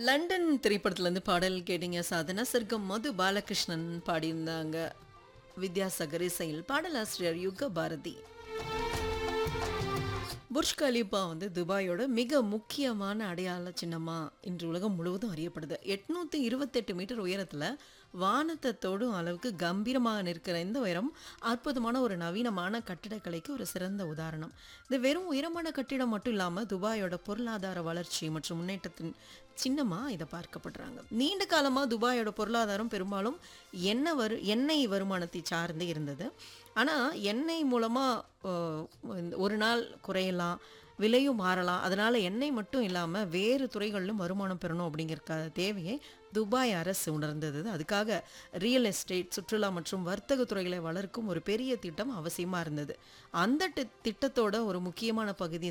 London திரைப்படத்துலேருந்து பாடல் கேட்டீங்க சாதனா சர்க்கம் மது பாலகிருஷ்ணன் பாடியிருந்தாங்க வித்யாசாகர் இசையில் பாடலாசிரியர் யுக பாரதி புர்ஜ் கலீஃபா வந்து துபாயோட மிக முக்கியமான அடையாள சின்னமா இன்று உலகம் முழுவதும் அறியப்படுது எட்நூத்தி இருபத்தெட்டு மீட்டர் உயரத்துல வானத்தை தொடும் அளவுக்கு கம்பீரமாக நிற்கிற இந்த உயரம் அற்புதமான ஒரு நவீனமான கட்டிடக்கலைக்கு ஒரு சிறந்த உதாரணம் இது வெறும் உயரமான கட்டிடம் மட்டும் இல்லாம துபாயோட பொருளாதார வளர்ச்சி மற்றும் முன்னேற்றத்தின் சின்னமா இதை பார்க்கப்படுறாங்க நீண்ட காலமா துபாயோட பொருளாதாரம் பெரும்பாலும் எண்ணெய் வரு எண்ணெய் வருமானத்தை சார்ந்தே இருந்தது ஆனா எண்ணெய் மூலமா அஹ், ஒரு நாள் குறையலாம் விலையும் மாறலாம் அதனால எண்ணெய் மட்டும் இல்லாம வேறு துறைகளிலும் வருமானம் பெறணும் அப்படிங்கிற தேவையை துபாய் அரசு உணர்ந்தது அதுக்காக ரியல் எஸ்டேட் சுற்றுலா மற்றும் வர்த்தக துறைகளை வளர்க்கும் ஒரு பெரிய திட்டம் அவசியமா இருந்தது அந்த தி- திட்டத்தோட ஒரு முக்கியமான பகுதி